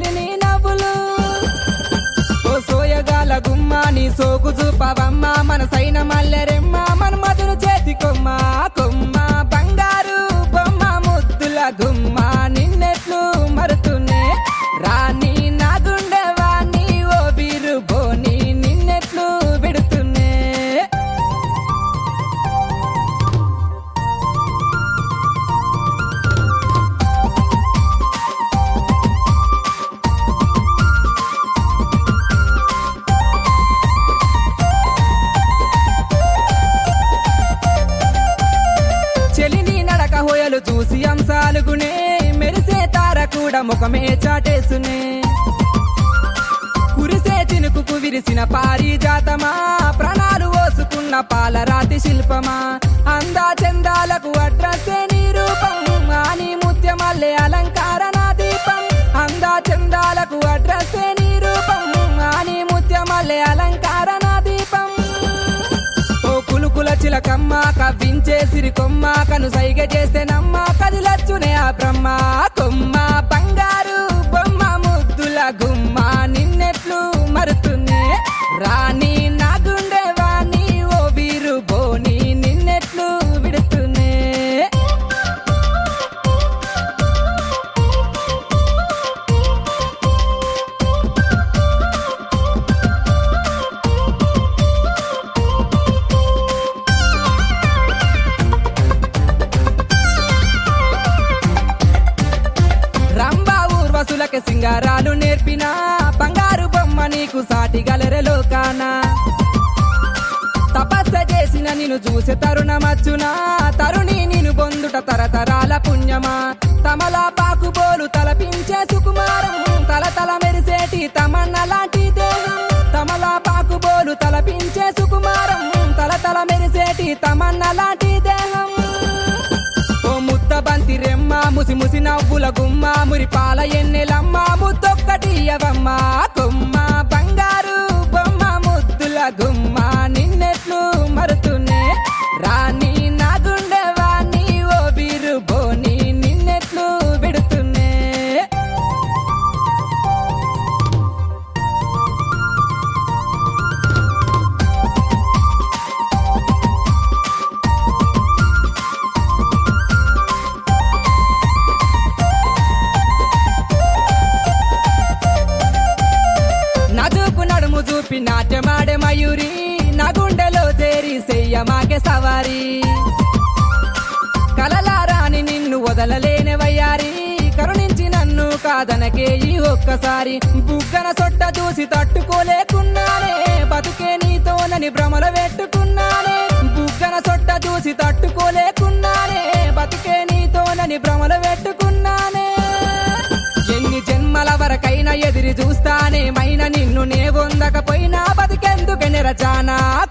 చెలిని నవ్వులు ఓ సోయగాల గుమ్మ నీ సోకు చూపవమ్మ మన సైన మల్లెరెమ్మ మన మధురు చేతి కొమ్మ కొమ్మ బంగారు బొమ్మ ముద్దుల గుమ్మ నిన్నెట్లు మరుతునే రాణి నా గుండె వాణి ఓ బీరు బోని నిన్నెట్లు విడుతునే చెలిని నడక హోయలు చూసి అంశాలుగునే మెరిసే తార కూడా ముఖమే చాటేసునే కురిసే చినుకుకు విరిసిన పారిజాతమా ప్రాణాలు ఓసుకున్న పాలరాతి శిల్పమా అందా చందాలకు అడ్రస్సే నీ రూపం ఆని ముత్యమల్లె అలంకారణ దీపం అందా చందాలకు అడ్రస్సే నీ రూపం ఆని ముత్యమల్లె అలంకారణ దీపం ఓ కులుకుల చిలకమ్మ కవ్వించే సిరికొమ్మ కను సైగ చేస్తే నమ్మ కదిలచ్చునే ఆ బ్రహ్మ కొమ్మ బంగారు బొమ్మ ముద్దుల గుమ్మ నిన్నెట్లు మరుతున్నే రాణి నా గుండె వాణి ఓ వీరు బోని నిన్నెట్లు విడుతున్నే రంభా ఊర్వశులకి సింగారాలు నేర్పిన బంగారు బొమ్మ నీకు సాటి గలరెలో కానా తపస్స చేసిన నిన్ను చూసే తరుణమచ్చునా తరుణి నిన్ను బొందుట తరతరాల పుణ్యమా తమలా పాకుబోలు తలపించే సుకుమారం తల తల మెరిసేటి తమన్న లాంటి దేహం తమలా పాకుబోలు తలపించే సుకుమారం తల తల మెరిసేటి తమన్న లాంటి దేహం ఓ ముద్ద బంతి రెమ్మ ముసి ముసి నవ్వుల గుమ్మ మురి పాల ఎన్నెలమ్మ ముద్దొక్కటి అవమ్మ కొమ్మ బంగారు బొమ్మ ముద్దుల గుమ్మ నిన్నెట్లు మరుతునే రాణి నా గుండె వాణి ఓ బీరు బోని నిన్నెట్లు విడుతునే నజుకు నడుము చూపి నాట్యమాడే మయూరి నా గుండెలో చేరి చెయ్యమాకే సవారి కలలారాని నిన్ను వదలలేని వయ్యారి కరుణించి నన్ను కాదనకే ఈ ఒక్కసారి బుగ్గన సొట్ట చూసి తట్టుకోలేకున్నానే బతుకే నీతోనని భ్రమలు పెట్టుకున్నానే బుగ్గన సొట్ట చూసి తట్టుకోలేకున్నానే బతుకే నీతోనని భ్రమలు పెట్టుకున్నానే ఎన్ని జన్మల వరకైనా ఎదిరి చూస్తానే మైన నిన్ను నే పొందకపోయినా బతికెందుకు నెరచానా